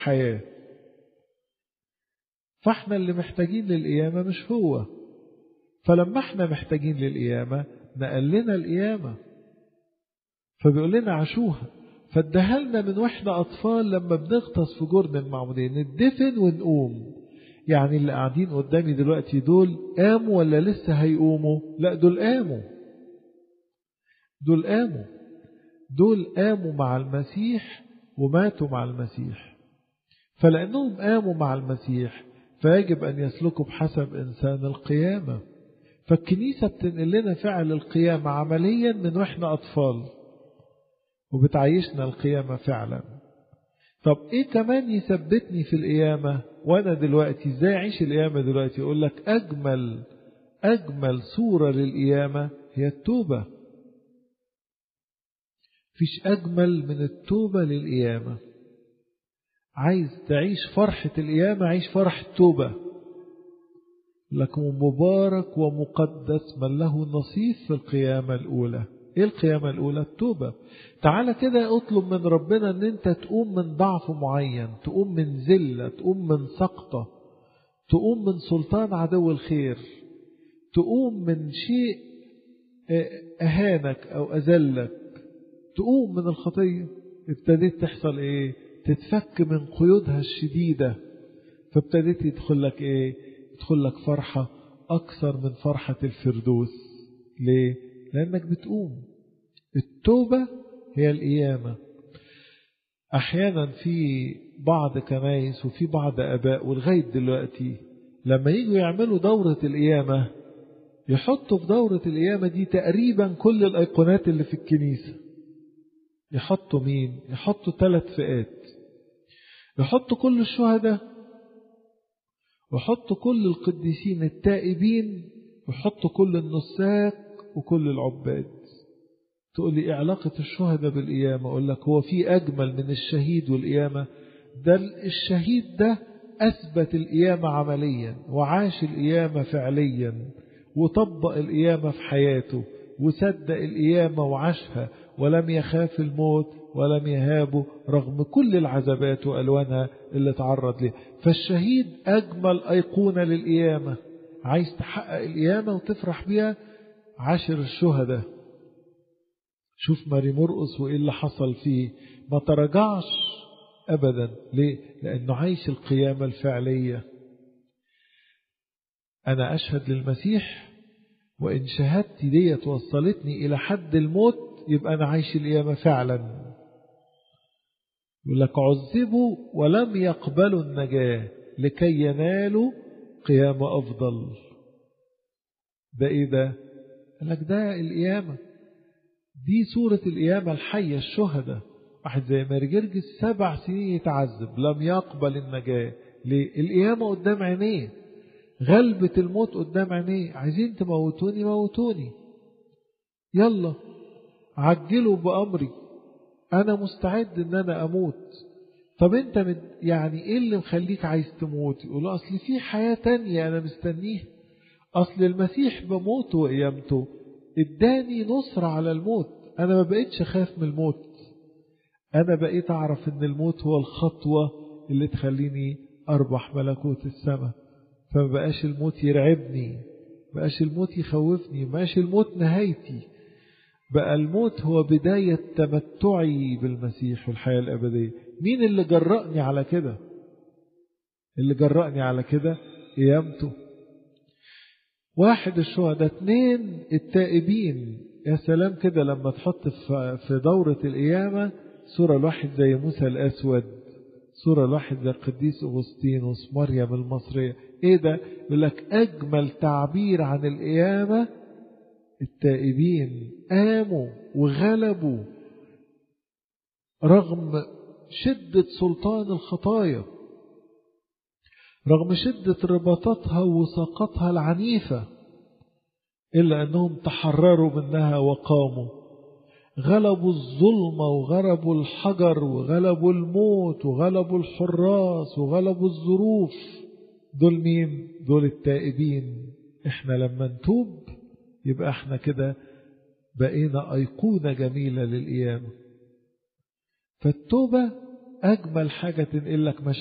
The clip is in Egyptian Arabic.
حياة فاحنا اللي محتاجين للقيامة مش هو فلما احنا محتاجين للقيامة نقل لنا القيامة فبيقول لنا عاشوها فادها لنا من واحنا أطفال لما بنغطس في جرن المعمودية ندفن ونقوم يعني اللي قاعدين قدامي دلوقتي دول قاموا ولا لسه هيقوموا لا دول قاموا دول قاموا دول قاموا مع المسيح وماتوا مع المسيح فلأنهم قاموا مع المسيح فيجب أن يسلكوا بحسب إنسان القيامة فالكنيسة بتنقل لنا فعل القيامة عمليا من وإحنا أطفال وبتعيشنا القيامة فعلا طب إيه كمان يثبتني في القيامة وأنا دلوقتي إزاي أعيش القيامة دلوقتي يقول لك أجمل أجمل صورة للقيامة هي التوبة فيش أجمل من التوبة للقيامة عايز تعيش فرحة القيامة عيش فرح التوبة لكم مبارك ومقدس من له نصيب في القيامة الأولى إيه القيامة الأولى التوبة تعالى كده اطلب من ربنا ان انت تقوم من ضعف معين تقوم من ذلة تقوم من سقطة تقوم من سلطان عدو الخير تقوم من شيء أهانك أو أذلك تقوم من الخطية ابتديت تحصل ايه تتفك من قيودها الشديدة فابتديت يدخل لك ايه يدخل لك فرحة أكثر من فرحة الفردوس ليه لأنك بتقوم التوبة هي القيامة أحيانا في بعض كنايس وفي بعض أباء ولغاية دلوقتي لما يجوا يعملوا دورة القيامة يحطوا في دورة القيامة دي تقريبا كل الأيقونات اللي في الكنيسة يحطوا مين يحطوا ثلاث فئات يحطوا كل الشهداء ويحطوا كل القديسين التائبين ويحطوا كل النساك وكل العباد تقول لي إيه علاقة الشهداء بالقيامة أقول لك هو في أجمل من الشهيد والقيامة ده الشهيد ده أثبت القيامة عمليا وعاش القيامة فعليا وطبق القيامة في حياته وصدق القيامة وعاشها ولم يخاف الموت ولم يهابه رغم كل العذابات وألوانها اللي تعرض لها فالشهيد أجمل أيقونة للقيامة عايز تحقق القيامة وتفرح بيها عاشر الشهداء شوف ماري مرقس وإيه اللي حصل فيه ما تراجعش أبدا ليه؟ لأنه عايش القيامة الفعلية أنا أشهد للمسيح وإن شهادتي دي وصلتني إلى حد الموت يبقى أنا عايش القيامة فعلا يقول لك عذبوا ولم يقبلوا النجاة لكي ينالوا قيامة أفضل ده إيه ده؟ قال لك ده القيامة دي صورة القيامة الحية الشهداء واحد زي مارجرجس سبع سنين يتعذب لم يقبل النجاة ليه؟ القيامة قدام عينيه غلبة الموت قدام عينيه عايزين تموتوني موتوني يلا عجلوا بأمري أنا مستعد إن أنا أموت طب أنت من يعني إيه اللي مخليك عايز تموت يقول أصل في حياة تانية أنا مستنيها أصل المسيح بموته وقيامته اداني نصرة على الموت أنا ما بقيتش أخاف من الموت أنا بقيت أعرف إن الموت هو الخطوة اللي تخليني أربح ملكوت السماء فما بقاش الموت يرعبني بقاش الموت يخوفني ما بقاش الموت نهايتي بقى الموت هو بداية تمتعي بالمسيح والحياة الأبدية مين اللي جرأني على كده اللي جرأني على كده قيامته واحد الشهداء اتنين التائبين يا سلام كده لما تحط في دورة القيامة صورة الواحد زي موسى الأسود صورة الواحد زي القديس أغسطينوس مريم المصرية ايه ده يقول لك أجمل تعبير عن القيامة التائبين قاموا وغلبوا رغم شدة سلطان الخطايا رغم شدة رباطاتها وساقتها العنيفة إلا أنهم تحرروا منها وقاموا غلبوا الظلمة وغلبوا الحجر وغلبوا الموت وغلبوا الحراس وغلبوا الظروف دول مين؟ دول التائبين احنا لما نتوب يبقى احنا كده بقينا أيقونة جميلة للقيامة فالتوبة أجمل حاجة تنقل لك مشاعر